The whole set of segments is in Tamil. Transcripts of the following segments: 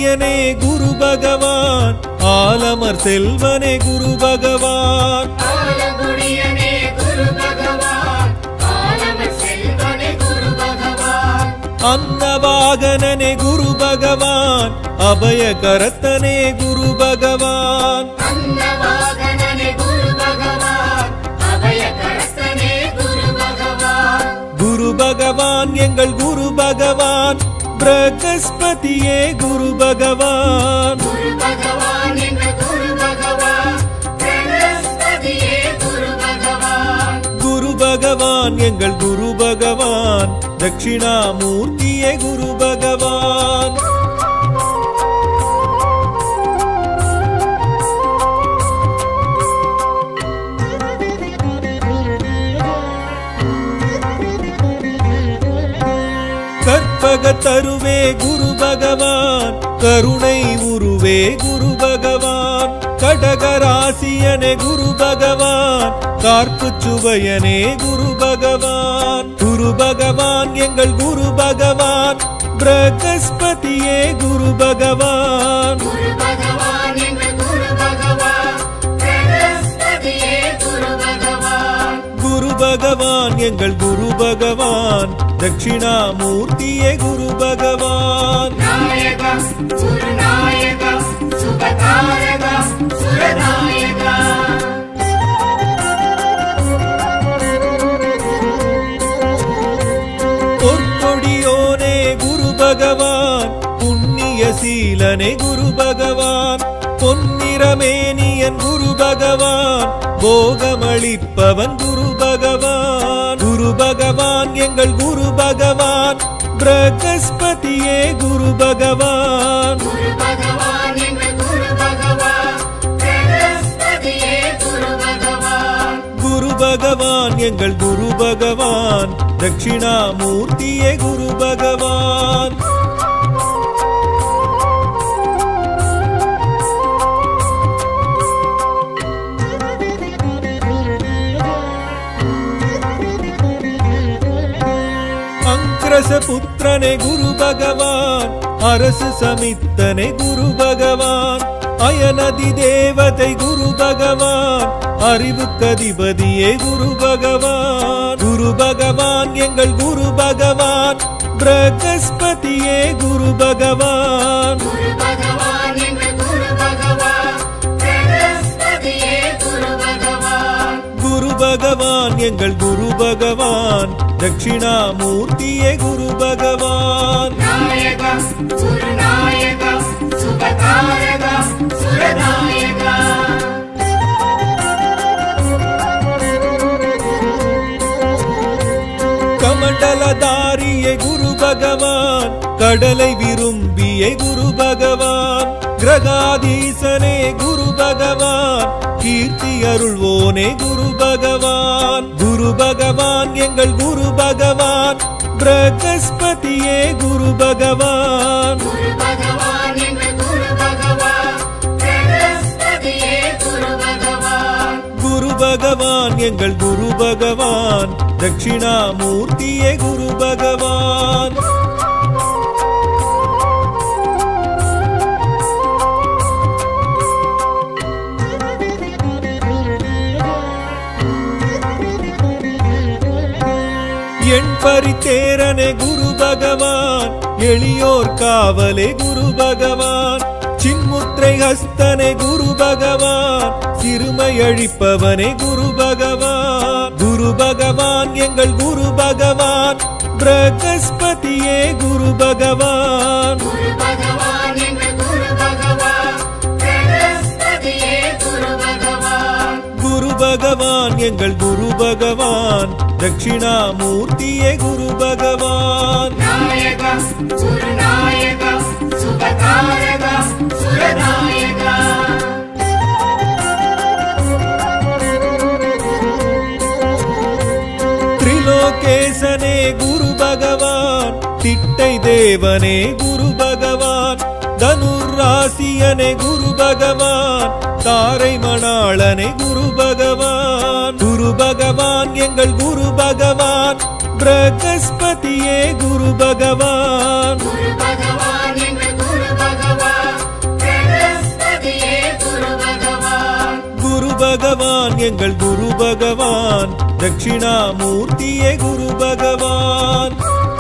ஆலங்குடியனே குரு பகவான் ஆலமர் செல்வனே குரு பகவான் ஆலங்குடியனே குரு பகவான் ஆலமர் செல்வனே குரு பகவான் அன்னவாகனனே குரு பகவான் அபய கரத்தனே குரு பகவான் அன்னவாகனனே குரு பகவான் அபய கரத்தனே குரு பகவான் குரு பகவான் எங்கள் குரு பகவான் பிரகஸ்பதியே குரு பகவான் குரு பகவான் எங்கள் குரு பகவான் பிரகஸ்பதியே குரு பகவான் குரு பகவான் எங்கள் குரு பகவான் தட்சிணாமூர்த்தியே குரு பகவான் கற்பக தருவே குரு பகவான் கருணை உருவே குரு பகவான் கடகராசியனே குரு பகவான் கார்ப்பு சுவையனே குரு பகவான் குரு பகவான் எங்கள் குரு பகவான் பிரகஸ்பதியே குரு பகவான் குரு பகவான் எங்கள் குரு பகவான் பிரகஸ்பதியே குரு பகவான் குரு பகவான் எங்கள் குரு பகவான் தட்சிணாமூர்த்தியே குரு பகவான் நாயகா சுரநாயகா சுபகாரகா சுரநாயகா பொற்கொடியோனே குரு பகவான் புண்ணிய சீலனே குரு பகவான் பொன்னிறமேனியன் குரு பகவான் போகமளிப்பவன் குரு பகவான் குரு பகவான் எங்கள் குரு பகவான் பிரகஸ்பதியே குரு பகவான் குரு பகவான் எங்கள் குரு பகவான் பிரகஸ்பதியே குரு பகவான் குரு பகவான் எங்கள் குரு பகவான் தட்சிணாமூர்த்தியே குரு பகவான் அங்கிரச புத்திரனே குரு பகவான் அரசு சமித்தனே குரு பகவான் அயனதி தேவதை குரு பகவான் அறிவு கதிபதியே குரு பகவான் குரு பகவான் எங்கள் குரு பகவான் பிரகஸ்பதியே குரு பகவான் குரு பகவான் எங்கள் குரு பகவான் பிரகஸ்பதியே குரு பகவான் குரு பகவான் எங்கள் குரு பகவான் தட்சிணாமூர்த்தியே குரு பகவான் நாயகா சுரநாயகா சுபகாரகா சுரநாயகா கமண்டலதாரியே குரு பகவான் கடலை விரும்பிய குரு பகவான் கிரகாதீசனே குரு பகவான் கீர்த்தி அருள்வோனே குரு பகவான் குரு பகவான் எங்கள் குரு பகவான் பிரகஸ்பதியே குரு பகவான் குரு பகவான் எங்கள் குரு பகவான் பிரகஸ்பதியே குரு பகவான் குரு பகவான் எங்கள் குரு பகவான் தட்சிணாமூர்த்தியே குரு பகவான் எண் பரித்தேரனே குரு பகவான் எளியோர் காவலே குரு பகவான் சின்முத்திரை ஹஸ்தனே குரு பகவான் சிறுமை அழிப்பவனே குரு பகவான் குரு பகவான் எங்கள் குரு பகவான் பிரகஸ்பதியே குரு பகவான் குரு பகவான் எங்கள் குரு பகவான் பிரகஸ்பதியே குரு பகவான் குரு பகவான் எங்கள் குரு பகவான் தட்சிணாமூர்த்தியே குரு பகவான் நாயகா சுரநாயகா சுபகாரகா சுரநாயகா திரிலோகேசனே குரு பகவான் திட்டை தேவனே குரு பகவான் தனுராசியனே குரு பகவான் தாரை மணாளனே குரு பகவான் குரு பகவான் எங்கள் குரு பகவான் பிரகஸ்பதியே குரு பகவான் குரு பகவான் எங்கள் குரு பகவான் எங்கள் குரு பகவான் தட்சிணாமூர்த்தியே குரு பகவான்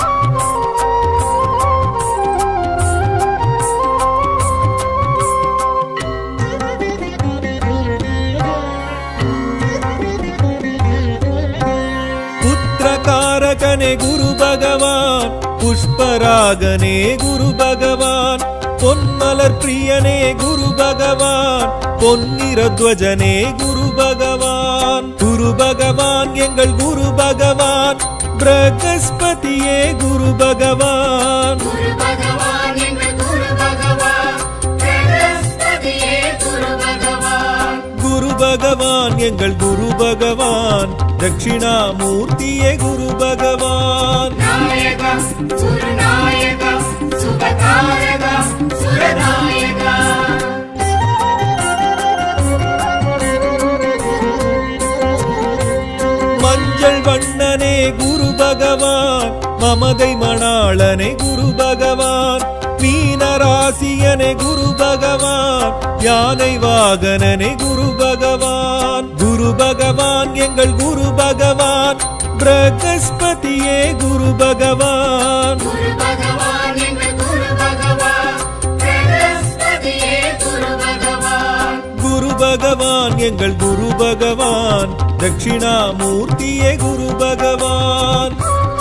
புத்திரகாரகனே குரு பகவான் புஷ்பராகனே குரு பகவான் பொன்மலர் பிரியனே குரு பகவான் பொன்னிறத்வஜனே குரு பகவான் குரு பகவான் எங்கள் குரு பகவான் பிரகஸ்பதியே குரு பகவான் குரு பகவான் எங்கள் குரு பகவான் பிரகஸ்பதியே குரு பகவான் குரு பகவான் எங்கள் குரு பகவான் தட்சிணாமூர்த்தியே குரு பகவான் நாயகா குருநாயகா சுபகாரகா சுரநாயகா மஞ்சள் வண்ணனே குரு பகவான் மமதை மணாளனே குரு பகவான் மீனராசியனே குரு பகவான் யானை வாகனனே குரு பகவான் குரு பகவான் எங்கள் குரு பகவான் பிரகஸ்பதியே குரு பகவான் குரு பகவான் எங்கள் குரு பகவான் பிரகஸ்பதியே குரு பகவான் குரு பகவான் எங்கள் குரு பகவான் தட்சிணாமூர்த்தியே குரு பகவான்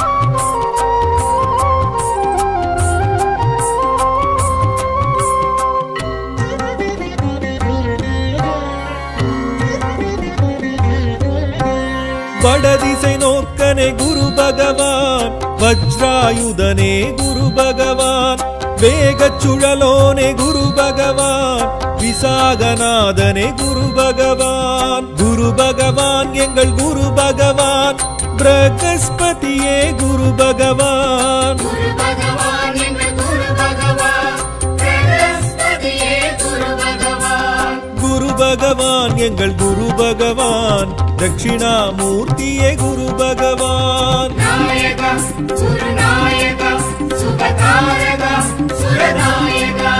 வடதிசை நோக்கனே குரு பகவான் வஜ்ராயுதனே குரு பகவான் வேகச் சுழலோனே குரு பகவான் விசாகநாதனே குரு பகவான் குரு பகவான் எங்கள் குரு பகவான் பிரகஸ்பதியே குரு பகவான் குரு பகவான் எங்கள் குரு பகவான் பிரகஸ்பதியே குரு பகவான் குரு பகவான் எங்கள் குரு பகவான் தட்சிணாமூர்த்தியே குரு பகவான் நாயகா குருநாயகா சுபகாரகா சுரநாயகா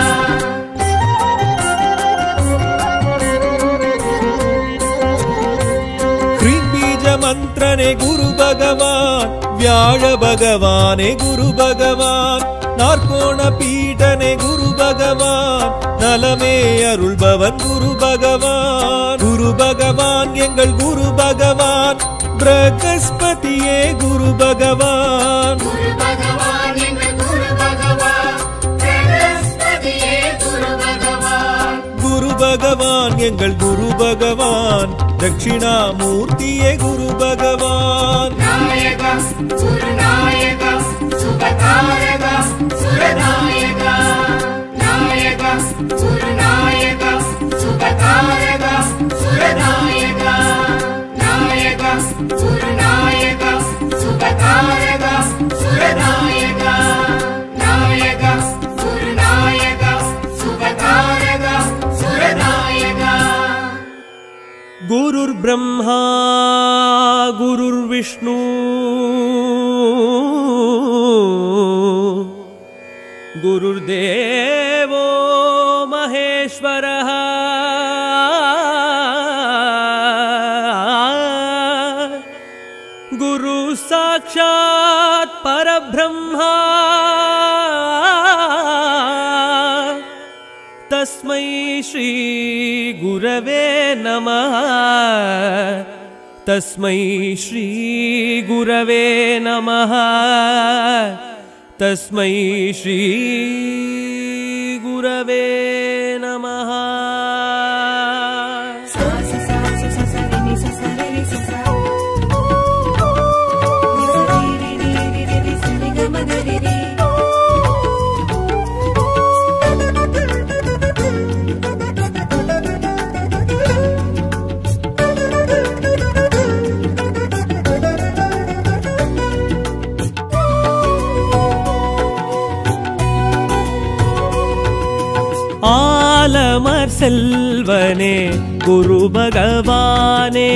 பீஜ மந்திரனே குரு பகவான் வியாழ பகவானே குரு பகவான் நாற்கோண பீடனே குரு பகவான் நலமே அருள்பவன் குரு பகவான் குரு பகவான் எங்கள் குரு பகவான் பிரகஸ்பதியே குரு பகவான் குரு பகவான் எங்கள் குரு பகவான் பிரகஸ்பதியே குரு பகவான் குரு பகவான் எங்கள் குரு பகவான் தட்சிணாமூர்த்தியே குரு பகவான் நாயகா குருநாயகா சுபகாரகா சுரநாயகா நாயகா குருநாயகா சுபகாரகா சுரநாயகா நாயகா குருநாயகா சுபகாரகா சுரநாயகா நாயகா குருநாயகா சுபகாரகா சுரநாயகா गुरुर्ब्रह्मा गुरुर्विष्णु गुरुर्देवो महेश्वरः गुरु साक्षात् परब्रह्मा तस्मै श्रीगुरवे नमः तस्मै श्रीगुरवे नमः तस्मै श्रीगुरवे नमः sa sa sa sa sa sa re ni sa sa re ni sa sa ni sa re re re re re re sa re ga ma ga re re ஆலமர் செல்வனே குரு பகவானே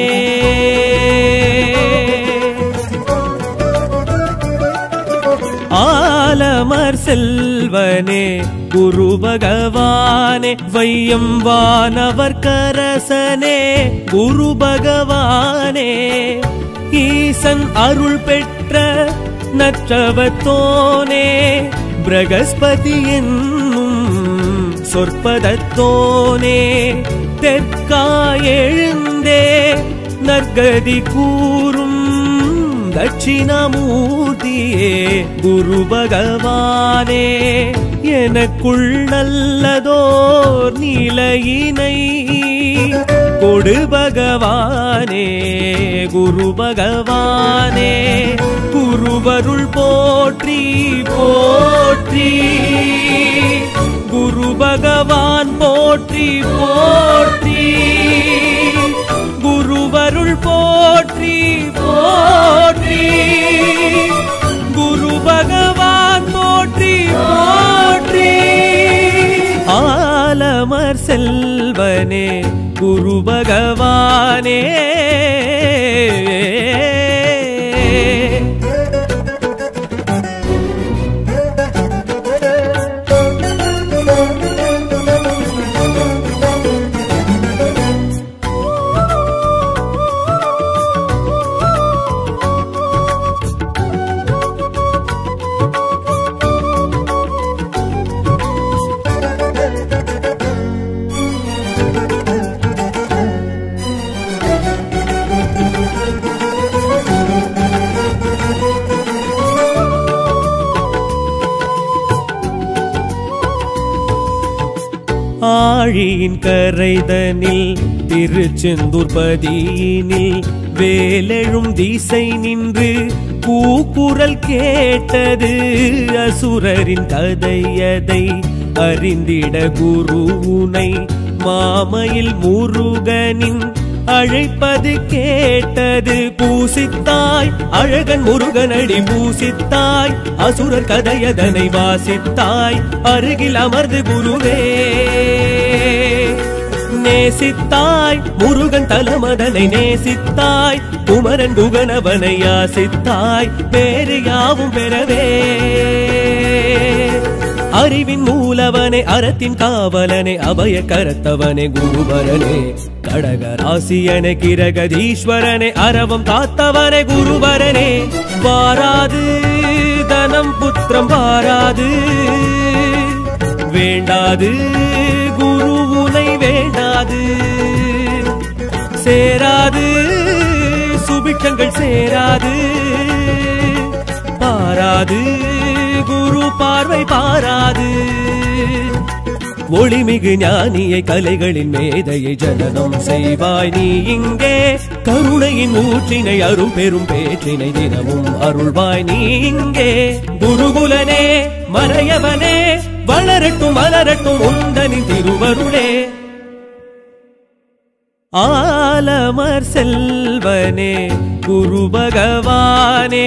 ஆலமர் செல்வனே குரு பகவானே வையம் வானவர் கரசனே குரு பகவானே ஈசன் அருள் பெற்ற நற்றவத்தோனே பிரகஸ்பதி என்னும் சொற்பதத்தோனே தெற்காயெழுந்தே நற்கதி கூறும் தட்சிணமூர்த்தியே குரு பகவானே எனக்குள் நல்லதோர் நிலையினை கொடு பகவானே குரு பகவானே குருவருள் போற்றி போற்றி குரு பகவான் போற்றி போற்றி குருவருள் போற்றி போற்றி குரு பகவான் போற்றி போற்றி ஆலமர் செல்வனே குரு பகவானே ஆழியின் கரைதனில் திருச்செந்தூர் பதியினில் வேலெழும் திசை நின்று கூக்குரல் கேட்டது அசுரரின் கதையதை அறிந்திட குருவுனை மாமையில் முருகனின் அழைப்பது கேட்டது பூசித்தாய் அழகன் முருகனடி பூசித்தாய் அசுரர் கதையதனை வாசித்தாய் அருகில் அமர்ந்து குருவே நேசித்தாய் முருகன் தலமதனை நேசித்தாய் குமரன் குகனவனை யாசித்தாய் பேரு யாவும் பெறவே அறிவின் மூலவனே அறத்தின் காவலனே அபய கரத்தவனே குருவரனே கடக ராசியனே கிரகதீஸ்வரனே அரவம் காத்தவனே குருவரனே வாராது தனம் புத்திரம் வாராது வேண்டாது குரு உனை வேண்டாது சேராது சுபிட்சங்கள் சேராது பாராது குரு பார்வை பாராது ஒளிமிகு ஞானியை கலைகளின் மேதையை ஜனனம் செய்வாய் நீ இங்கே கருணையின் ஊற்றினை அரும் பெரும் பேற்றினை தினமும் அருள்வாய் நீ இங்கே குருகுலனே மறையவனே வளரட்டும் மலரட்டும் உந்தனின் திருவருளே ஆலமர் செல்வனே குரு பகவானே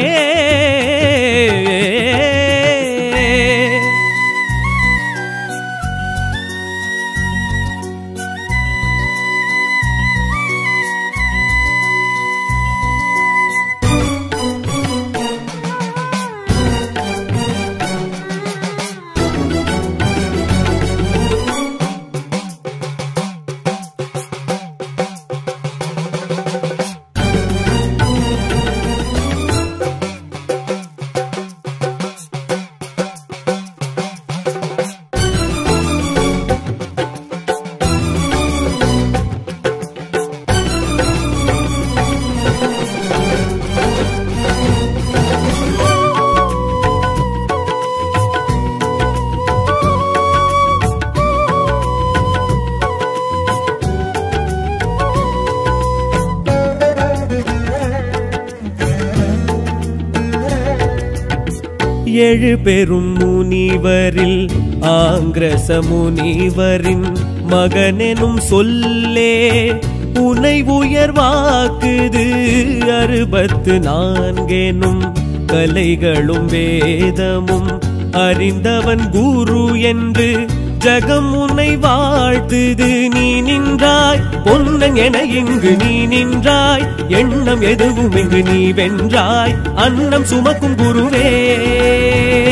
ஏழு பெரும் முனிவரில் ஆங்கிரச முனிவரின் மகனெனும் சொல்லே உனை உயர்வாக்குது அறுபத்து நான்கெனும் கலைகளும் வேதமும் அறிந்தவன் குரு என்று ஜகம் உன்னை வாழ்த்துது நீ நின்றாய் பொன்னன் என இங்கு நீ நின்றாய் எண்ணம் எதுவும் இங்கு நீ வென்றாய் அன்னம் சுமக்கும் குருவே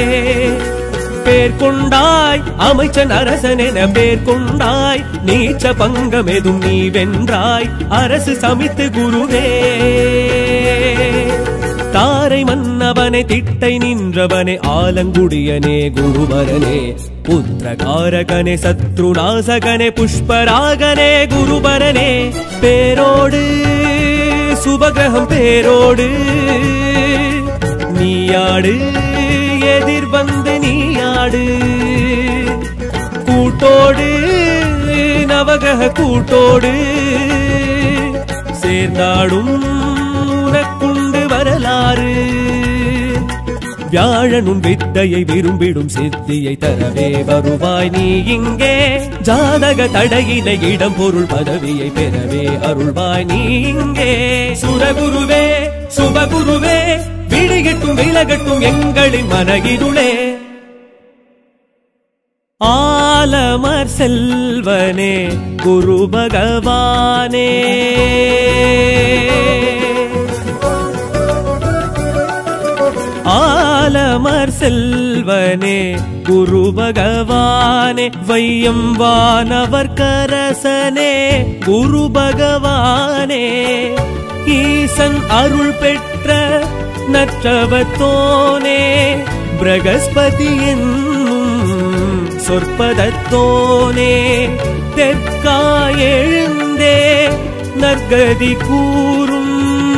பேர் கொண்டாய் அமைச்சன் அரசன் என பேர் கொண்டாய் நீச்ச பங்கம் எதும் நீ வென்றாய் அரசு சமித்து குருவே தாரை மன்னவனே திட்டை நின்றவனே ஆலங்குடியனே குருவரனே புத்திரகாரகனே சத்ருநாசகனே புஷ்பராகனே குருபரனே பேரோடு சுபகிரகம் பேரோடு நீயாடு எதிர் வந்து நீயாடு கூட்டோடு நவகிரக கூட்டோடு சேர்ந்தாடும் உனக்குண்டு வரலாறு வியாழனும் வித்தையை விரும்பிடும் சித்தியை தரவே வருவாய் நீ இங்கே ஜாதக தடையினை இடம் பொருள் பதவியை பெறவே அருள்வாய் நீ இங்கே சுரகுருவே சுபகுருவே விடிகட்டும் விலகட்டும் எங்களின் மனகிருளே ஆலமர் செல்வனே குரு பகவானே ஆலமர் செல்வனே குரு பகவானே வையம் வானவர் கரசனே குரு பகவானே ஈசன் அருள் பெற்ற நற்றவத்தோனே பிரகஸ்பதி என்னும் சொற்பதத்தோனே தெற்காயெழுந்தே நற்கதி கூறும்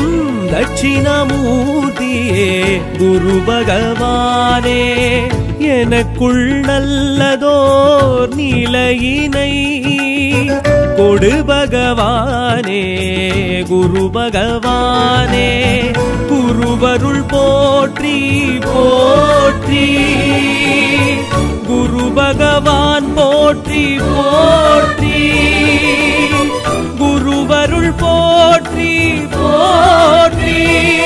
தட்சிணமூர்த்தியே குரு பகவானே எனக்குள் நல்லதோர் நிலையினை கொடு பகவானே குரு பகவானே குருவருள் போற்றி போற்றி குரு பகவான் போற்றி போற்றி குருவருள் போற்றி போற்றி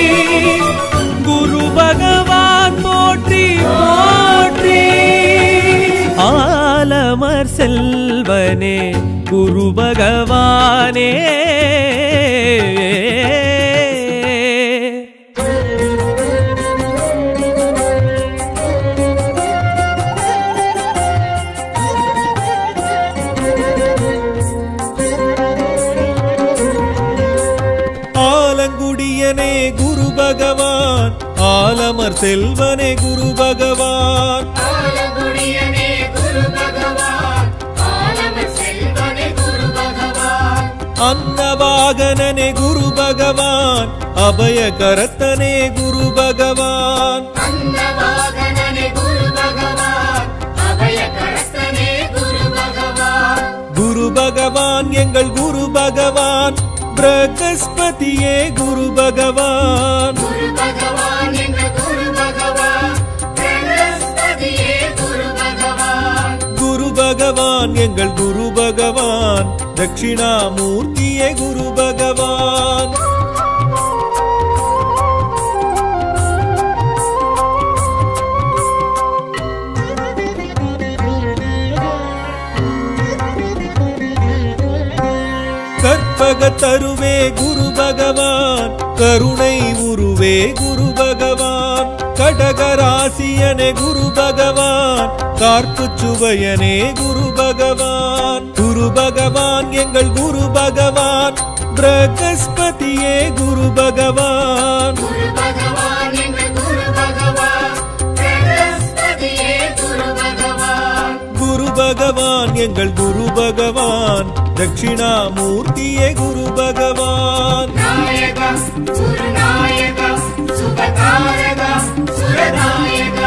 குரு பகவான் போற்றி போற்றி ஆலமர் செல்வனே குரு பகவானே ஆலங்குடியனே குரு பகவான் ஆலமர் செல்வனே குரு பகவான் ஆலங்குடியனே குரு பகவான் ஆலமர் செல்வனே குரு பகவான் அன்னவாகனனே குரு பகவான் அபய கரத்தனே குரு பகவான் அன்னவாகனனே குரு பகவான் அபய கரஸ்தனே குரு பகவான் குரு பகவான் எங்கள் குரு பகவான் பிரகஸ்பதியே குரு பகவான் குரு பகவான் எங்கள் குரு பகவான் பிரகஸ்பதியே குரு பகவான் குரு பகவான் எங்கள் குரு பகவான் தட்சிணாமூர்த்தியே குரு பகவான் கற்பக தருவே குரு பகவான் கருணை உருவே குரு பகவான் கடகராசியனே குரு பகவான் கார்ப்பு சுவையனே குரு பகவான் குரு பகவான் எங்கள் குரு பகவான் பிரகஸ்பதியே குரு பகவான் குரு பகவான் எங்கள் குரு பகவான் பிரகஸ்பதியே குரு பகவான் குரு பகவான் எங்கள் குரு பகவான் தட்சிணாமூர்த்தியே குரு பகவான் நாயக குருநாயக சுபகாரக சுரநாயக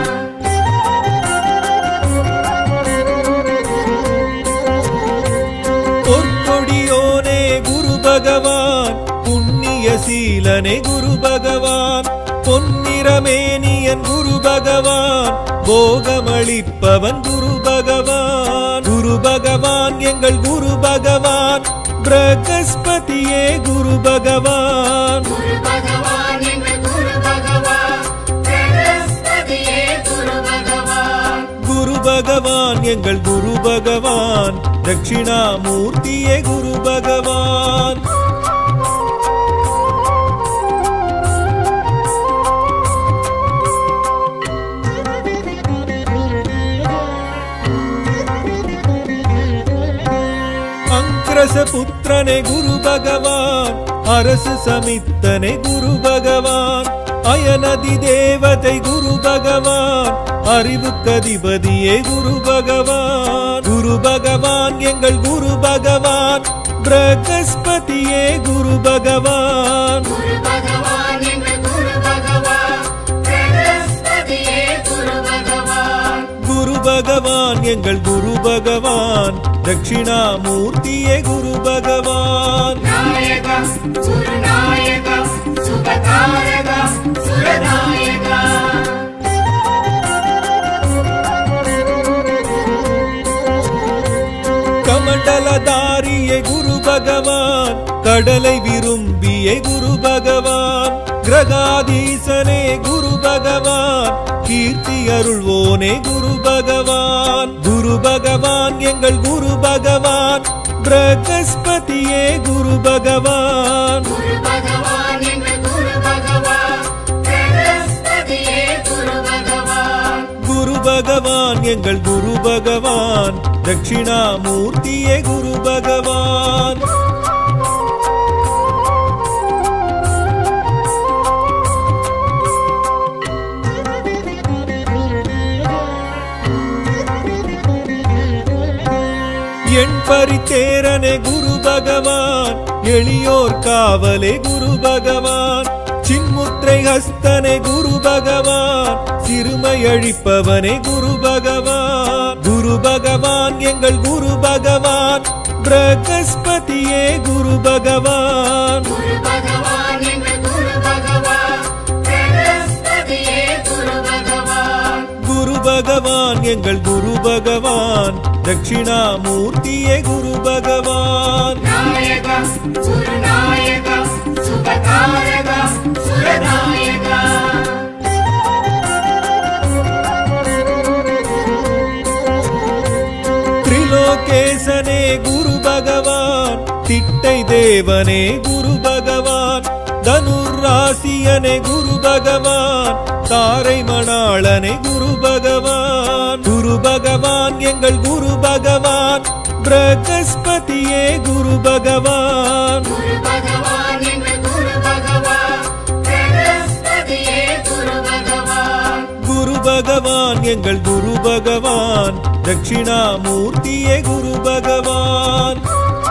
பொற்கொடியோனே குரு பகவான் புண்ணிய சீலனே குரு பகவான் பொன்னிறமேனியன் குரு பகவான் போகமளிப்பவன் குரு பகவான் குரு பகவான் எங்கள் குரு பகவான் பிரகஸ்பதியே குரு பகவான் குரு பகவான் எங்கள் குரு பகவான் பிரகஸ்பதியே குரு பகவான் குரு பகவான் எங்கள் குரு பகவான் தட்சிணாமூர்த்தியே குரு பகவான் அரச புத்திரனே குரு பகவான் அரசு சமித்தனே குரு பகவான் அயனதி தேவதை குரு பகவான் அறிவுக்கதிபதியே குரு பகவான் குரு பகவான் எங்கள் குரு பகவான் பிரகஸ்பதியே குரு பகவான் குரு பகவான் எங்கள் குரு பகவான் பிரகஸ்பதியே குரு பகவான் குரு பகவான் எங்கள் குரு பகவான் தட்சிணாமூர்த்தியே குரு பகவான் நாயகா குரு நாயகா சுபகாரகா சுரநாயகா கமண்டலதாரியே குரு பகவான் கடலை விரும்பிய குரு பகவான் கிரகாதீசனே குரு பகவான் கீர்த்தி அருள்வோனே குரு பகவான் குரு பகவான் எங்கள் குரு பகவான் பிரகஸ்பதியே குரு பகவான் குரு பகவான் எங்கள் குரு பகவான் பிரகஸ்பதியே குரு பகவான் குரு பகவான் எங்கள் குரு பகவான் தட்சிணாமூர்த்தியே குரு பகவான் என் பரித்தேரனே குரு பகவான் எளியோர் காவலே குரு பகவான் சின்முத்திரை ஹஸ்தனே குரு பகவான் சிறுமை அழிப்பவனே குரு பகவான் குரு பகவான் எங்கள் குரு பகவான் பிரகஸ்பதியே குரு பகவான் குரு பகவான் எங்கள் குரு பகவான் பிரகஸ்பதியே குரு பகவான் குரு பகவான் எங்கள் குரு பகவான் தட்சிணாமூர்த்தியே குரு பகவான் நாயகா குரு நாயகா சுபகாரகா சுரநாயகா திரிலோகேசனே குரு பகவான் திட்டை தேவனே குரு பகவான் தனுராசியனே குரு பகவான் தாரை மணாளனே குரு பகவான் குரு பகவான் எங்கள் குரு பகவான் பிரகஸ்பதியே குரு பகவான் குரு பகவான் எங்கள் குரு பகவான் பிரகஸ்பதியே குரு பகவான் குரு பகவான் எங்கள் குரு பகவான் தட்சிணாமூர்த்தியே குரு பகவான்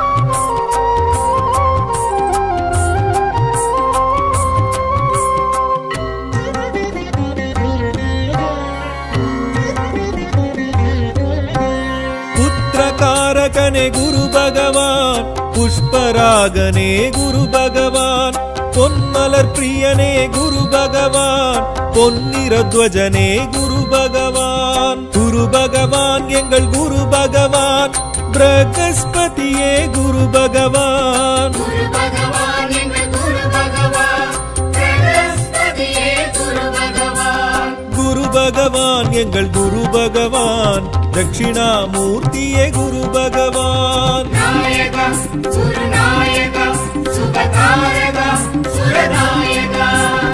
புத்திரகாரகனே குரு பகவான் புஷ்பராகனே குரு பகவான் பொன்மலர் பிரியனே குரு பகவான் பொன்னிறத்வஜனே குரு பகவான் குரு பகவான் எங்கள் குரு பகவான் பிரகஸ்பதியே குரு பகவான் குரு பகவான் எங்கள் குரு பகவான் பிரகஸ்பதியே குரு பகவான் குரு பகவான் எங்கள் குரு பகவான் தட்சிணாமூர்த்தியே குரு பகவான் நாயகா குரு நாயகா சுபகாரகா சுரநாயகா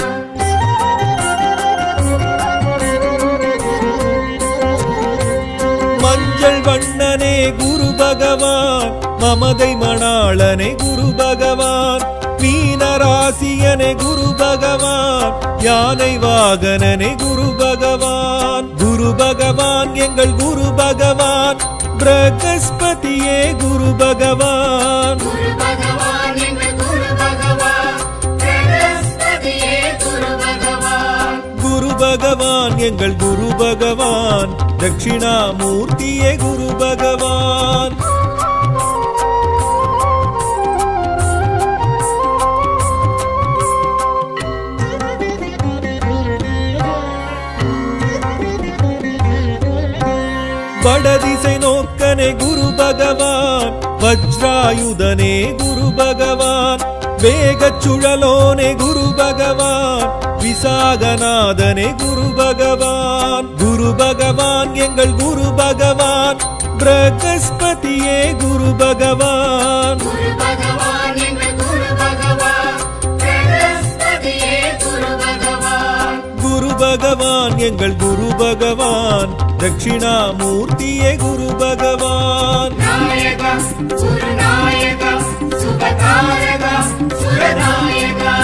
மஞ்சள் வண்ணனே குரு பகவான் மமதை மணாளனே குரு பகவான் மீனராசியனே குரு பகவான் யானை வாகனனே குரு பகவான் குரு பகவான் எங்கள் குரு பகவான் பிரகஸ்பதியே குரு பகவான் குரு பகவான் எங்கள் குரு பகவான் பிரகஸ்பதியே குரு பகவான் குரு பகவான் எங்கள் குரு பகவான் தட்சிணாமூர்த்தியே குரு பகவான் வடதிசை நோக்கனே குரு பகவான் வஜ்ராயுதனே குரு பகவான் வேகச் சுழலோனே குரு பகவான் விசாகநாதனே குரு பகவான் குரு பகவான் எங்கள் குரு பகவான் பிரகஸ்பதியே குரு பகவான் குரு பகவான் எங்கள் குரு பகவான் பிரகஸ்பதியே குரு பகவான் குரு பகவான் எங்கள் குரு பகவான் தட்சிணாமூர்த்தியே குரு பகவான் நாயகா குரு நாயகா சுபகாரகா சுரநாயகா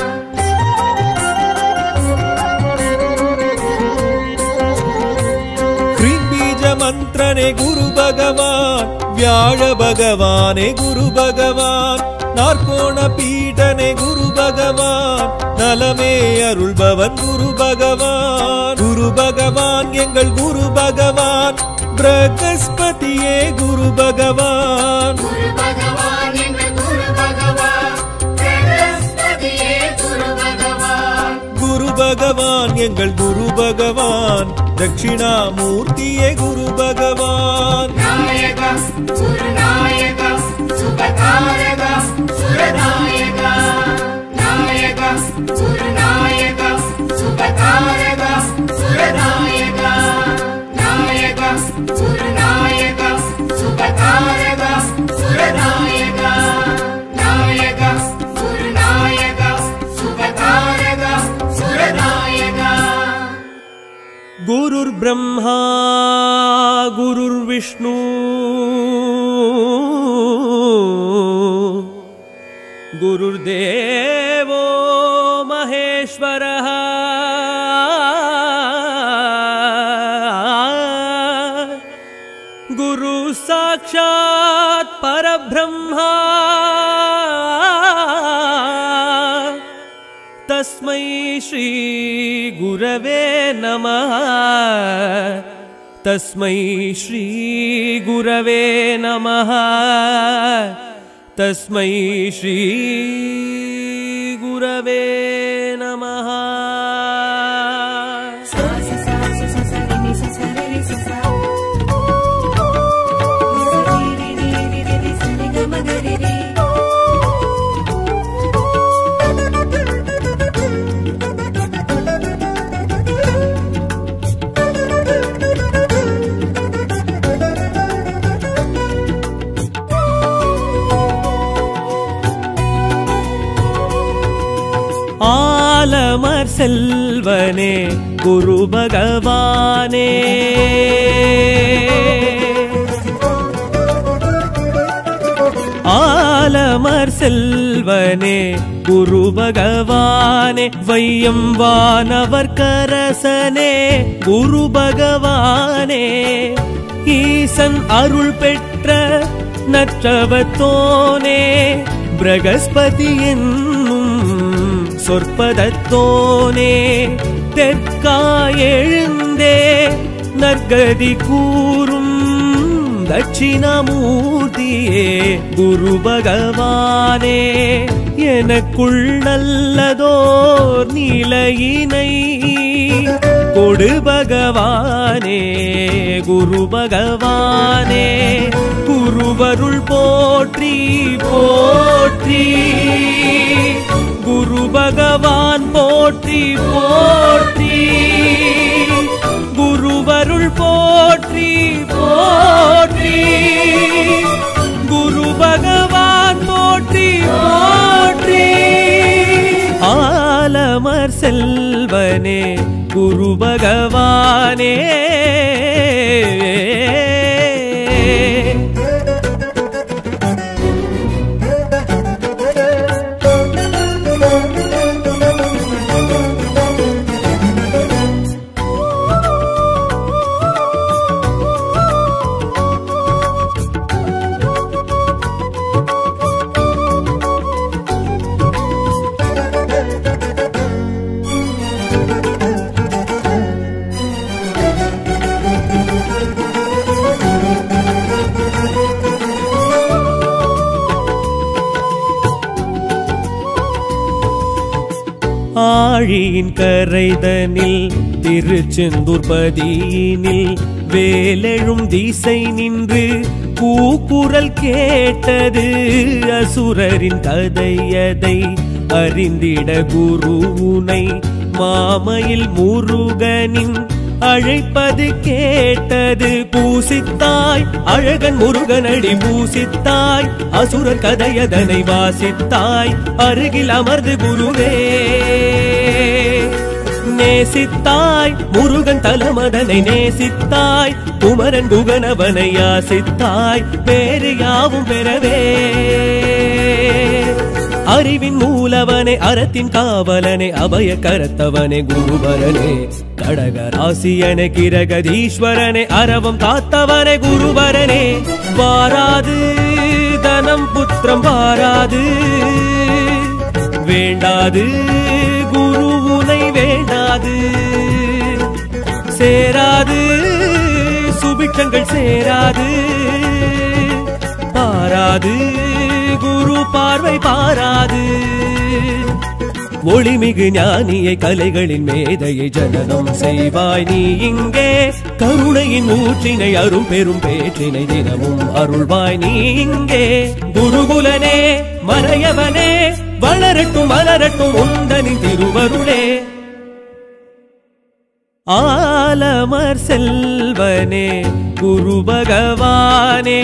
ಕ್ರೀಂಬೀಜ ಮಂತ್ರನೆ ಗುರು ಭಗವಾನ್ ವ್ಯಾಳ ಭಗವಾನೆ ಗುರು ಭಗವಾன் நாற்கோண பீடனே குரு பகவான் நலமே அருள்பவன் குரு பகவான் குரு பகவான் எங்கள் குரு பகவான் பிரகஸ்பதியே குரு பகவான் குரு பகவான் எங்கள் குரு பகவான் பிரகஸ்பதியே குரு பகவான் குரு பகவான் எங்கள் குரு பகவான் தட்சிணாமூர்த்தியே குரு பகவான் நாயகா குருநாயகா சுபகாரகா சுரநாயகா நாயகா குருநாயகா சுபகாரகா சுரநாயகா நாயகா குருநாயகா சுபகாரகா சுரநாயகா நாயகா குருநாயகா சுபகாரகா சுரநாயகா गुरुर् ब्रह्मा गुरुर्विष्णु गुरुर्देवो महेश्वरः गुरु साक्षात् परब्रह्मा तस्मै श्री गुरवे नमः तस्मै श्री गुरवे नमः तस्मै श्री गुरवे नमः sa sa sa sa sa sa re ni sa sa re re sa sa ni sa re re re re re re sa re ga ma ga re re ஆலமர் செல்வனே குரு பகவானே ஆலமர் செல்வனே குரு பகவானே வையம் வானவர் கரசனே குரு பகவானே ஈசன் அருள் பெற்ற நற்றவத்தோனே பிரகஸ்பதி என்னும் சொற்பதத்தோனே தெற்காயெழுந்தே நற்கதி கூறும் தட்சிணமூர்த்தியே குரு பகவானே எனக்குள் நல்லதோர் நிலையினை கொடு பகவானே குரு பகவானே குருவருள் போற்றி போற்றி குரு பகவான் போற்றி போற்றி குருவருள் போற்றி போற்றி குரு பகவான் போற்றி போற்றி ஆலமர் செல்வனே குரு பகவானே ஆழியின் கரைதனில் திருச்செந்தூர் பதியினில் வேலெழும் திசை நின்று கூக்குரல் கேட்டது அசுரரின் கதையதை அறிந்திட குருவுனை மாமையில் முருகனின் அழைப்பது கேட்டது பூசித்தாய் அழகன் முருகனடி பூசித்தாய் அசுரர் கதையதனை வாசித்தாய் அருகில் அமர்ந்து குருவே நேசித்தாய் முருகன் தலமதனை நேசித்தாய் குமரன் குகனவனை யாசித்தாய் பேரு யாவும் பெறவே அறிவின் மூலவனே அறத்தின் காவலனே அபய கரத்தவனே குருவரனே கடக ராசியனே கிரகதீஸ்வரனே அரவம் காத்தவனே குருவரனே வாராது தனம் புத்திரம் வாராது வேண்டாது குரு உனை வேண்டாது சேராது சுபிட்சங்கள் சேராது பாராது குரு பார்வை பாராது ஒளிமிகு ஞானியை கலைகளின் மேதையை ஜனனம் செய்வாய் நீ இங்கே கருணையின் ஊற்றினை அரும் பெரும் பேற்றினை தினமும் அருள்வாய் நீ இங்கே குருகுலனே மறையவனே வளரட்டும் மலரட்டும் உந்தனின் திருவருளே ஆலமர் செல்வனே குரு பகவானே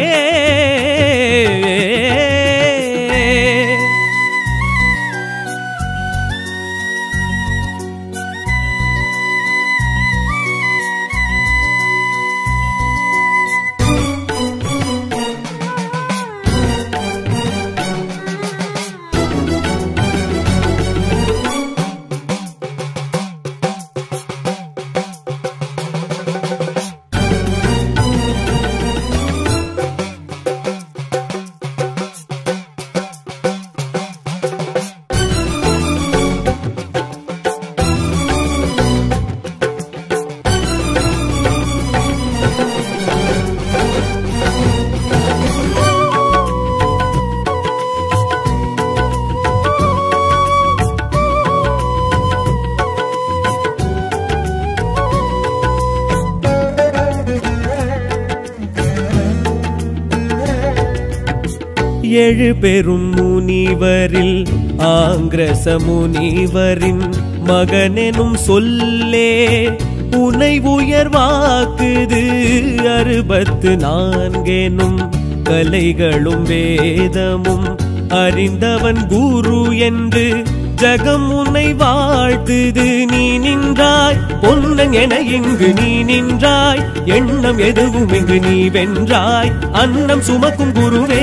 ஏழு பெரும் முனிவரில் ஆங்கிரச முனிவரின் மகனெனும் சொல்லே உனை உயர்வாக்குது அறுபத்து நான்கெனும் கலைகளும் வேதமும் அறிந்தவன் குரு என்று ஜகம் உன்னை வாழ்த்துது நீ நின்றாய் பொன்னன் என இங்கு நீ நின்றாய் எண்ணம் எதுவும் இங்கு நீ வென்றாய் அன்னம் சுமக்கும் குருவே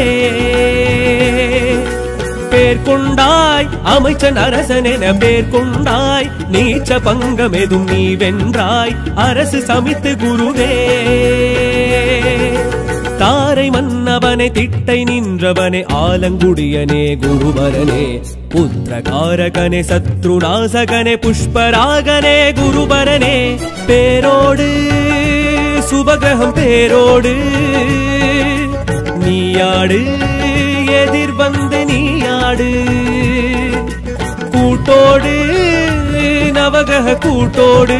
பேர் கொண்டாய் அமைச்சன் அரசன் என பேர் கொண்டாய் நீச்ச பங்கம் எதும் நீ வென்றாய் அரசு சமித்து குருவே தாரை மன்னவனே திட்டை நின்றவனே ஆலங்குடியனே குருவரனே புத்திரகாரகனே சத்ருநாசகனே புஷ்பராகனே குருவரனே பேரோடு சுபகிரகம் பேரோடு நீயாடு எதிர் வந்து நீயாடு கூட்டோடு நவகிரக கூட்டோடு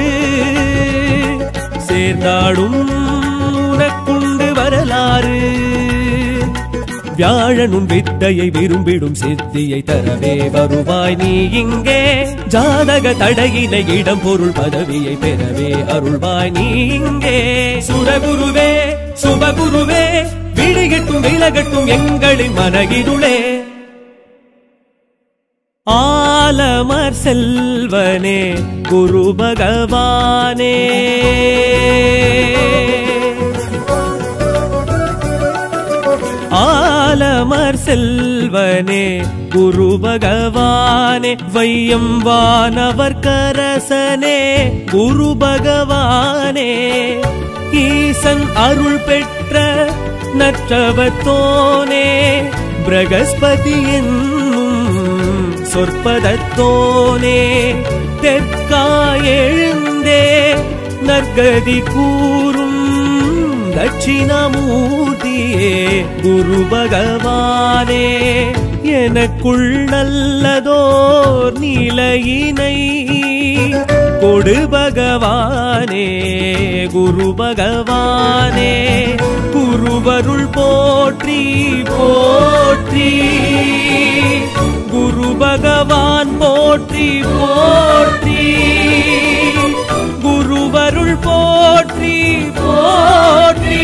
சேர்ந்தாடும் உனக்குண்டு வரலாறு வியாழனும் வித்தையை விரும்பிடும் சித்தியை தரவே வருவாய் நீ இங்கே ஜாதக தடையினை இடம் பொருள் பதவியை பெறவே அருள்வாய் நீ இங்கே சுரகுருவே சுபகுருவே விழிகட்டும் விலகட்டும் எங்களின் மனகிருளே ஆலமர் செல்வனே குரு பகவானே ஆலமர் செல்வனே குரு பகவானே வையம் வானவர் கரசனே குரு பகவானே ஈசன் அருள் பெற்ற நற்றவத்தோனே பிரகஸ்பதி என்னும் சொற்பதத்தோனே தெற்காயெழுந்தே நற்கதி கூறும் தட்சிணமூர்த்தியே குரு பகவானே எனக்குள் நல்லதோர் நிலையினை கொடு பகவானே குரு பகவானே குருவருள் போற்றி போற்றி குரு பகவான் போற்றி போற்றி குருவருள் போற்றி போற்றி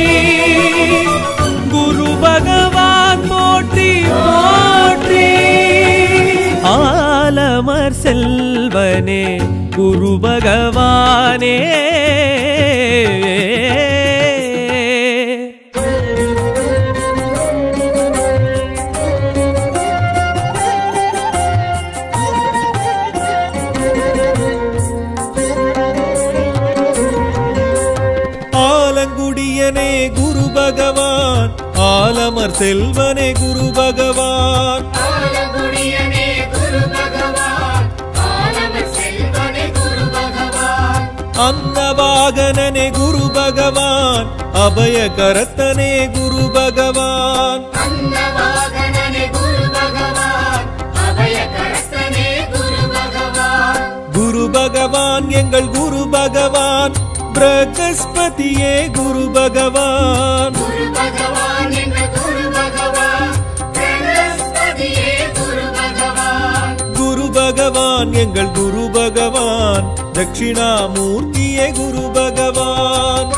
குரு பகவான் போற்றி போற்றி ஆலமர் செல்வனே குரு பகவானே ஆலங்குடியனே குரு பகவான் ஆலமர் செல்வனே குரு பகவான் ஆலங்குடியனே குரு பகவான் ஆலமர் செல்வனே குரு பகவான் அன்னவாகனனே குரு பகவான் அபய கரத்தனே குரு பகவான் அன்னவாகனனே குரு பகவான் அபய கரத்தனே குரு பகவான் குரு பகவான் எங்கள் குரு பகவான் பிரகஸ்பதியே குரு பகவான் குரு பகவான் என்ற குரு பகவான் பிரகஸ்பதியே குரு பகவான் குரு பகவான் எங்கள் குரு பகவான் தட்சிணாமூர்த்தியே குரு பகவான்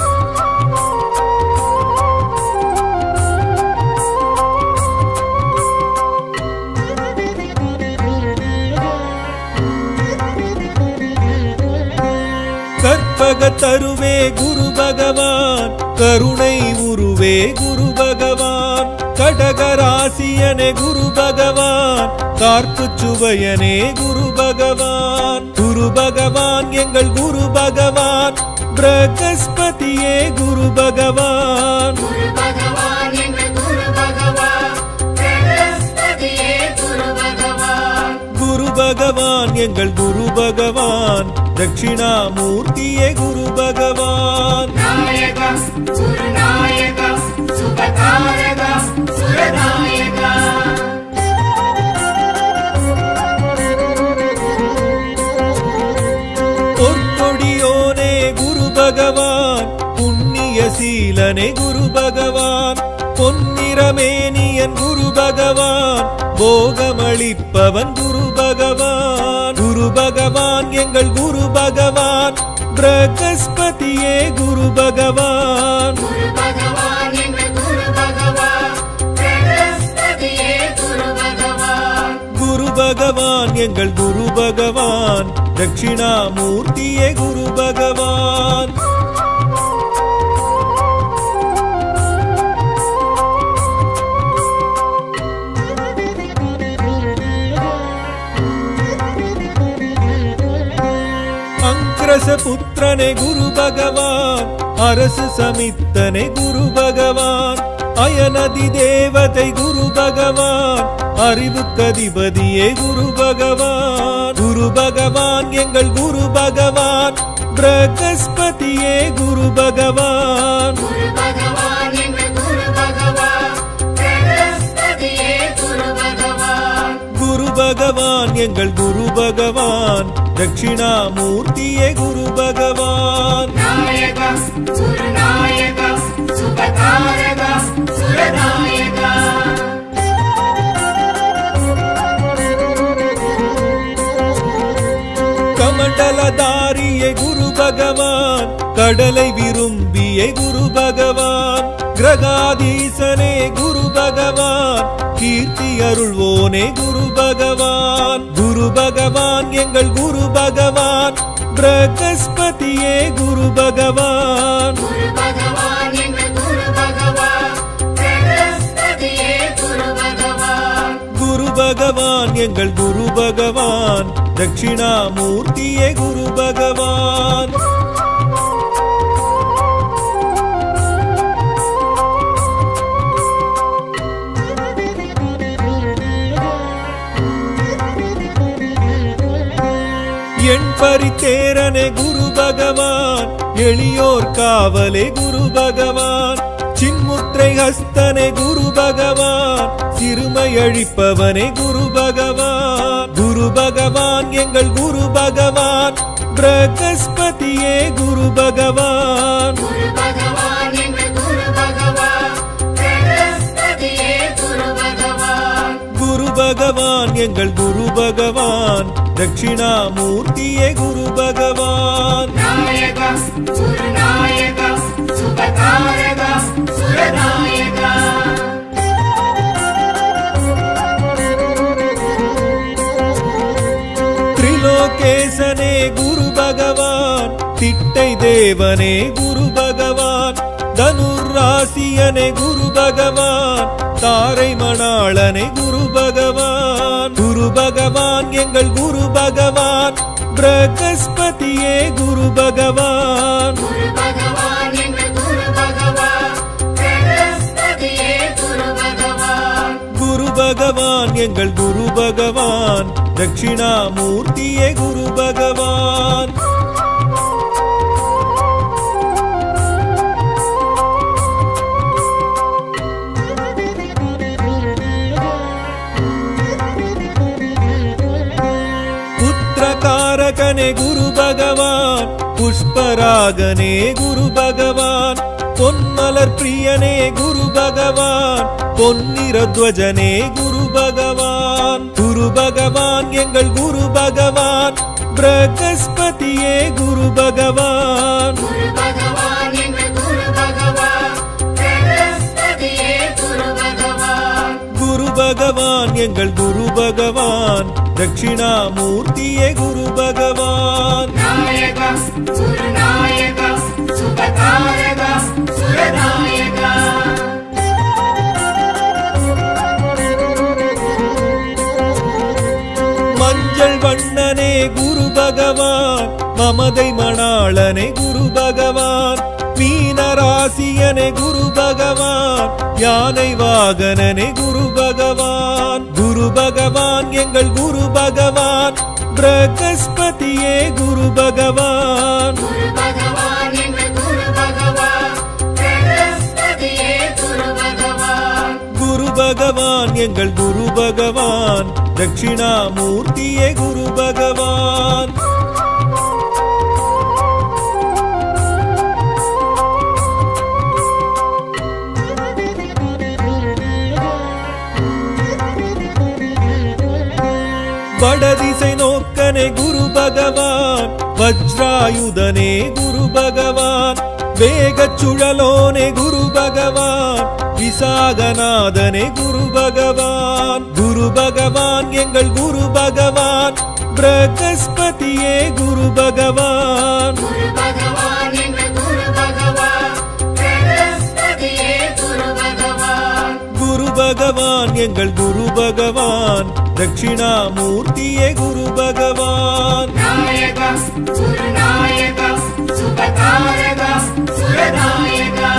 கற்பக தருவே குரு பகவான் கருணை உருவே குரு பகவான் கடகராசியனே குரு பகவான் கார்ப்பு சுவையனே குரு பகவான் குரு பகவான் எங்கள் குரு பகவான் பிரகஸ்பதியே குரு பகவான் குரு பகவான் என்ற குரு பகவான் பிரகஸ்பதியே குரு பகவான் குரு பகவான் எங்கள் குரு பகவான் தட்சிணாமூர்த்தியே குரு பகவான் நாயகா குருநாயகா சுபகாரகா சுரநாயகா பொற்கொடியோனே குரு பகவான் புண்ணிய சீலனே குரு பகவான் பொன்னிறமேனியன் குரு பகவான் போகமளிப்பவன் குரு பகவான் குரு பகவான் எங்கள் குரு பகவான் பிரகஸ்பதியே குரு பகவான் குரு பகவான் என்ற குரு பகவான் பிரகஸ்பதியே குரு பகவான் குரு பகவான் எங்கள் குரு பகவான் தட்சிணாமூர்த்தியே குரு பகவான் அங்கிரச புத்திரனே குரு பகவான் அரசு சமித்தனே குரு பகவான் அயனதி தேவதை குரு பகவான் அறிவு கதிபதியே குரு பகவான் குரு பகவான் எங்கள் குரு பகவான் பிரகஸ்பதியே குரு பகவான் குரு பகவான் என்ற குரு பகவான் பிரகஸ்பதியே குரு பகவான் குரு பகவான் எங்கள் குரு பகவான் தட்சிணாமூர்த்தியே குரு பகவான் நாயகா குருநாயகா சுபகாரகா சுரநாயகா கமண்டலதாரியே குரு பகவான் கடலை விரும்பிய குரு பகவான் கிரகாதீசனே குரு பகவான் கீர்த்தி அருள்வோனே குரு பகவான் குரு பகவான் எங்கள் குரு பகவான் பிரகஸ்பதியே குரு பகவான் குரு பகவான் என்ற குரு பகவான் பிரகஸ்பதியே குரு பகவான் குரு பகவான் எங்கள் குரு பகவான் தட்சிணாமூர்த்தியே குரு பகவான் என் பரித்தேரனே குரு பகவான் எளியோர் காவலே குரு பகவான் சின்முத்திரை ஹஸ்தனே குரு பகவான் சிறுமையழிப்பவனே குரு பகவான் குரு பகவான் எங்கள் குரு பகவான் பிரகஸ்பதியே குரு பகவான் குரு பகவான் என்ற குரு பகவான் பிரகஸ்பதியே குரு பகவான் குரு பகவான் எங்கள் குரு பகவான் தட்சிணாமூர்த்தியே குரு பகவான் நாயகா குருநாயகா சுபகாரகா சுரநாயகா திரிலோகேசனே குரு குருதேவனே குரு பகவான் தனுராசியனே குரு பகவான் தாரை மணாளனே குரு பகவான் குரு பகவான் எங்கள் குரு பகவான் பிரகஸ்பதியே குரு பகவான் குரு பகவான் எங்கள் குரு பகவான் பிரகஸ்பதியே குரு பகவான் குரு பகவான் எங்கள் குரு பகவான் தட்சிணாமூர்த்தியே குரு பகவான் புத்திரகாரகனே குரு பகவான் புஷ்பராகனே குரு பகவான் பொன்மலர் பிரியனே குரு பகவான் பொன்னிறத்வஜனே குரு பகவான் குரு பகவான் எங்கள் குரு பகவான் பிரகஸ்பதியே குரு பகவான் குரு பகவான் எங்கள் குரு பகவான் பிரகஸ்பதியே குரு பகவான் குரு பகவான் எங்கள் குரு பகவான் தட்சிணாமூர்த்தியே குரு பகவான் நாயகா குருநாயகா சுபகாரகா சுரநாயகா மஞ்சள் வண்ணனே குரு பகவான் மமதை மணாளனே குரு பகவான் மீனராசியனே குரு பகவான் யானை வாகனனே குரு பகவான் குரு பகவான் எங்கள் குரு பகவான் பிரகஸ்பதியே குரு பகவான் குரு பகவான் எங்கள் குரு பகவான் பிரகஸ்பதியே குரு பகவான் குரு பகவான் எங்கள் குரு பகவான் தட்சிணாமூர்த்தியே குரு பகவான் வடதிசை நோக்கனே குரு பகவான் வஜ்ராயுதனே குரு பகவான் வேகச் சுழலோனே குரு பகவான் விசாகநாதனே குரு பகவான் குரு பகவான் எங்கள் குரு பகவான் பிரகஸ்பதியே குரு பகவான் குரு பகவான் எங்கள் குரு பகவான் பிரகஸ்பதியே குரு பகவான் குரு பகவான் எங்கள் குரு பகவான் தட்சிணாமூர்த்தியே குரு பகவான் நாயகா குருநாயகா சுபகாரகா சுரநாயகா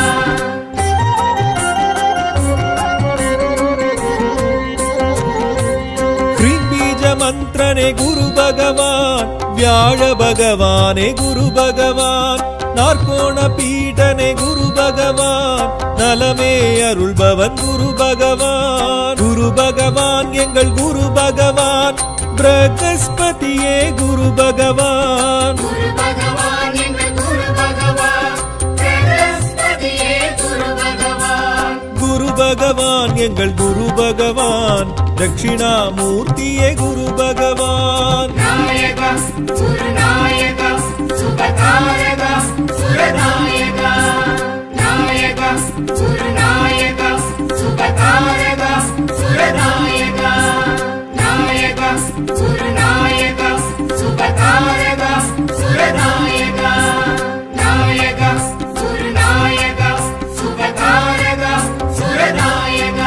பீஜ மந்திரனே குரு பகவான் வியாழ பகவானே குரு பகவான் நாற்கோண பீடனே குரு பகவான் நலமே அருள்பவன் குரு பகவான் குரு பகவான் எங்கள் குரு பகவான் பிரகஸ்பதியே குரு பகவான் குரு பகவான் எங்கள் குரு பகவான் பிரகஸ்பதியே குரு பகவான் குரு பகவான் எங்கள் குரு பகவான் தட்சிணாமூர்த்தியே குரு பகவான் நாயகா குருநாயகா சுபகாரகா சுரநாயகா நாயகா குருநாயகா சுபகாரகா சுரநாயகா நாயகா குருநாயகா சுபகாரகா சுரநாயகா நாயகா குருநாயகா சுபகாரகா சுரநாயகா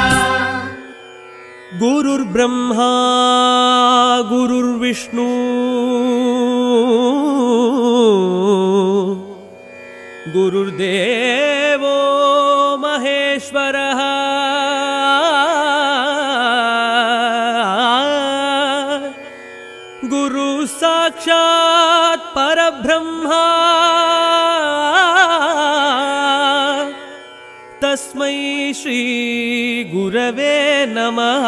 गुरुर् ब्रह्मा गुरुर्विष्णु गुरुर्देवो महेश्वरः गुरु साक्षात् परब्रह्मा तस्मै श्रीगुरवे नमः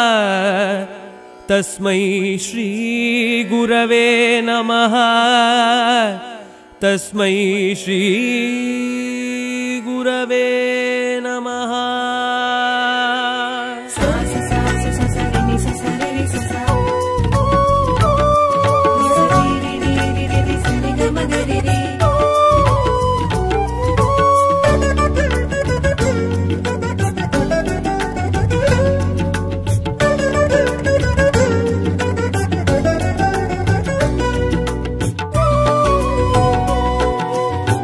तस्मै श्रीगुरवे नमः तस्मै श्रीगुरवे नमः sa sa sa sa sa sa re ni sa sa re ni sa sa ni sa re re re re re re sa re ga ma ga re re நாயகா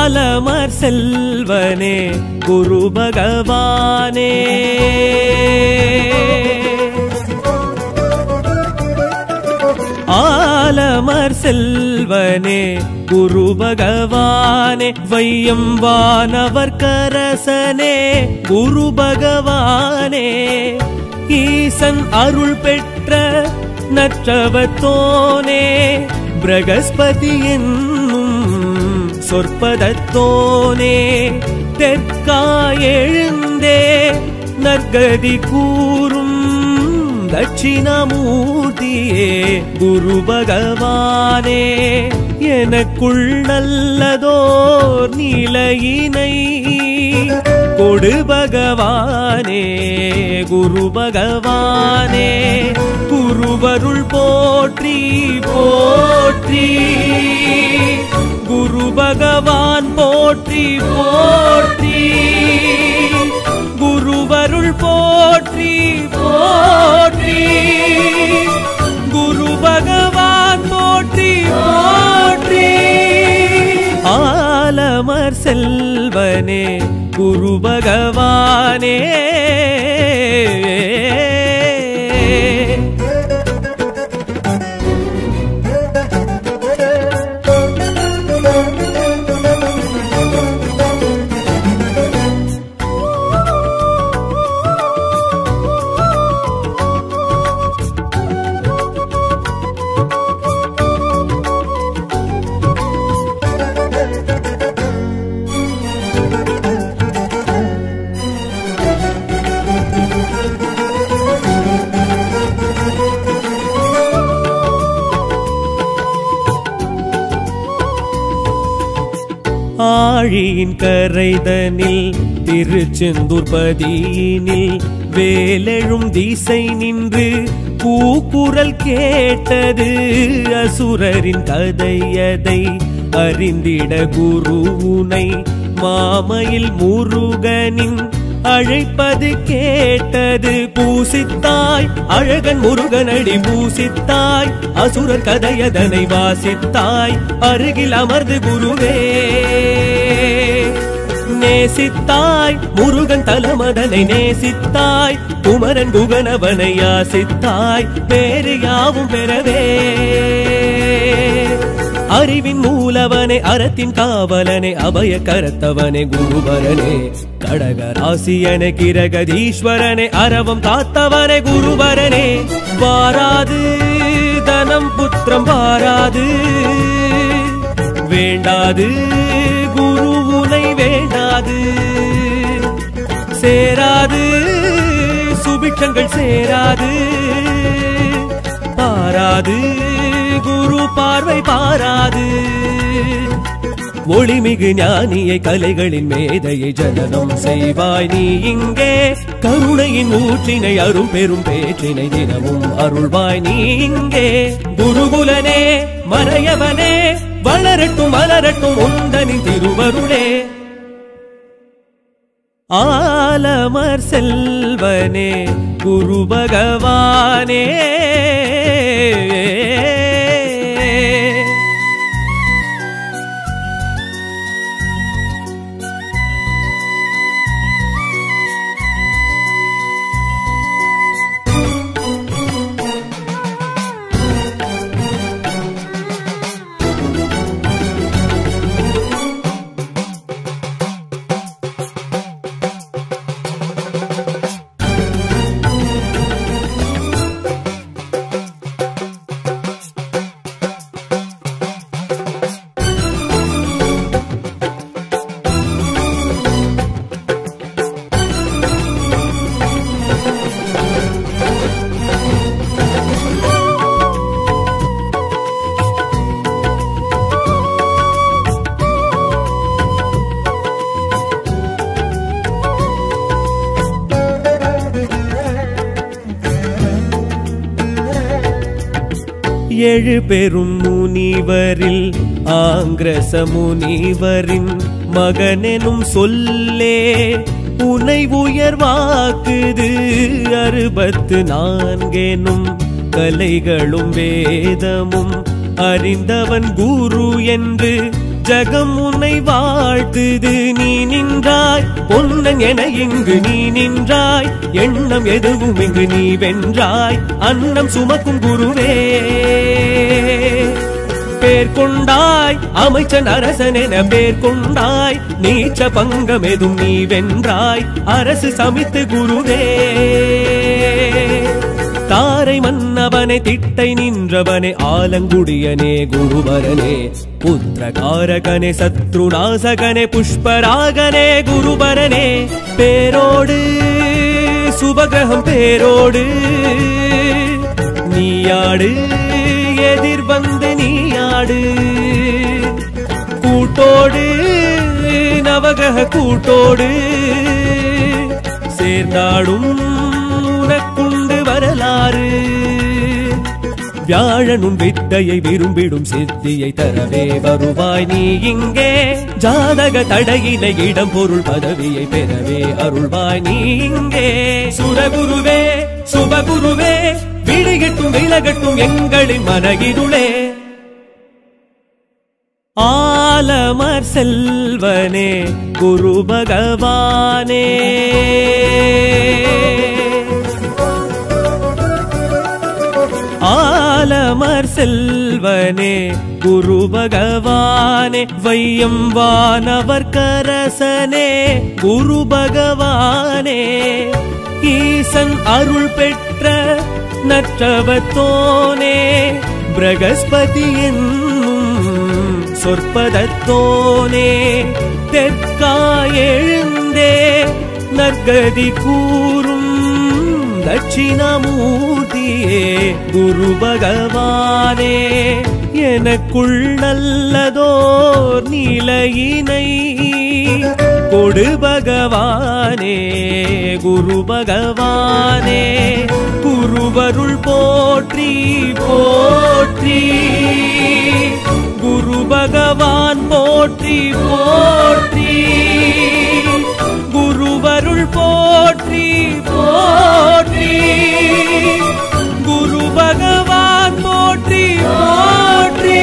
ஆலமர் செல்வனே குரு பகவானே ஆலமர் செல்வனே குரு பகவானே வையம் வானவர் கரசனே குரு பகவானே ஈசன் அருள் பெற்ற நற்றவத்தோனே பிரகஸ்பதி என்னும் சொற்பதத்தோனே தெற்காயெழுந்தே நற்கதி கூறும் தட்சிணமூர்த்தியே குரு பகவானே எனக்குள் நல்லதோர் நிலையினை கொடு பகவானே குரு பகவானே குருவருள் போற்றி போற்றி குரு பகவான் போற்றி போற்றி குருவருள் போற்றி போற்றி குரு பகவான் போற்றி போற்றி ஆலமர் செல்வனே குரு பகவானே ஆழியின் கரைதனில் திருச்செந்தூர் பதியினில் வேலெழும் திசை நின்று கூக்குரல் கேட்டது அசுரரின் கதையதை அறிந்திட குருவுனை மாமையில் முருகனின் அழைப்பது கேட்டது பூசித்தாய் அழகன் முருகனடி பூசித்தாய் அசுரர் கதையதனை வாசித்தாய் அருகில் அமர்ந்து குருவே நேசித்தாய் முருகன் தலமதனை நேசித்தாய் குமரன் குகனவனை யாசித்தாய் பேரு யாவும் பெறவே அறிவின் மூலவனே அறத்தின் காவலனே அபய கரத்தவனே குருபரனே கடக ராசியனே கிரகதீஸ்வரனே அரவம் காத்தவனே குருபரனே வாராது தனம் புத்திரம் வாராது வேண்டாது குரு உனை வேண்டாது சேராது சுபிக்ஷங்கள் சேராது பாராது குரு பார்வை பாராது ஒளிமிகு ஞானியை கலைகளின் மேதையை ஜனனம் செய்வாய் நீ இங்கே கருணையின் ஊற்றினை அரும் பெரும் பேற்றினை தினமும் அருள்வாய் நீ இங்கே குருகுலனே மறையவனே வளரட்டும் மலரட்டும் உந்தனின் திருவருளே ஆலமர் செல்வனே குரு பகவானே ஏழு பெரும் முனிவரில் ஆங்கிரச முனிவரின் மகனெனும் சொல்லே உனை உயர்வாக்குது அறுபத்து நான்கெனும் கலைகளும் வேதமும் அறிந்தவன் குரு என்று ஜகம் உன்னை வாழ்த்துது நீ நின்றாய் பொன்னன் என இங்கு நீ நின்றாய் எண்ணம் எதுவும் இங்கு நீ வென்றாய் அன்னம் சுமக்கும் குருவே பேர் கொண்டாய் அமைச்சன் அரசன் என பேர் கொண்டாய் நீச்ச பங்கம் எதும் நீ வென்றாய் அரசு சமித்து குருவே தாரை மன்னவனே திட்டை நின்றவனே ஆலங்குடியனே குருவரனே புத்திரகாரகனே சத்ருநாசகனே புஷ்பராகனே குருவரனே பேரோடு சுபகிரகம் பேரோடு நீயாடு எதிர் வந்து நீயாடு கூட்டோடு நவகிரக கூட்டோடு சேர்ந்தாடும் உனக்குண்டு வரலாறு வியாழனும் வித்தையை விரும்பிடும் சித்தியை தரவே வருவாய் நீ இங்கே ஜாதக தடையினை இடம் பொருள் பதவியை பெறவே அருள்வாய் நீ இங்கே சுரகுருவே சுபகுருவே விழிகட்டும் விலகட்டும் எங்களின் மனகிருளே ஆலமர் செல்வனே குரு பகவானே ஆலமர் செல்வனே குரு பகவானே வையம் வானவர் கரசனே குரு பகவானே ஈசன் அருள் பெற்ற நற்றவத்தோனே பிரகஸ்பதி என்னும் சொற்பதத்தோனே தெற்காய் எழுந்தே நற்கதி கூறும் தட்சிணமூர்த்தியே குரு பகவானே எனக்குள் நல்லதோர் நிலையினை கொடு பகவானே குரு பகவானே குருவருள் போற்றி போற்றி குரு பகவான் போற்றி போற்றி குருவருள் போற்றி போற்றி குரு பகவான் போற்றி போற்றி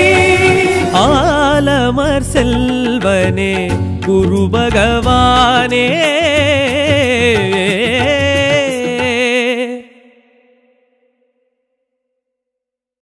ஆலமர் செல்வனே குரு பகவானே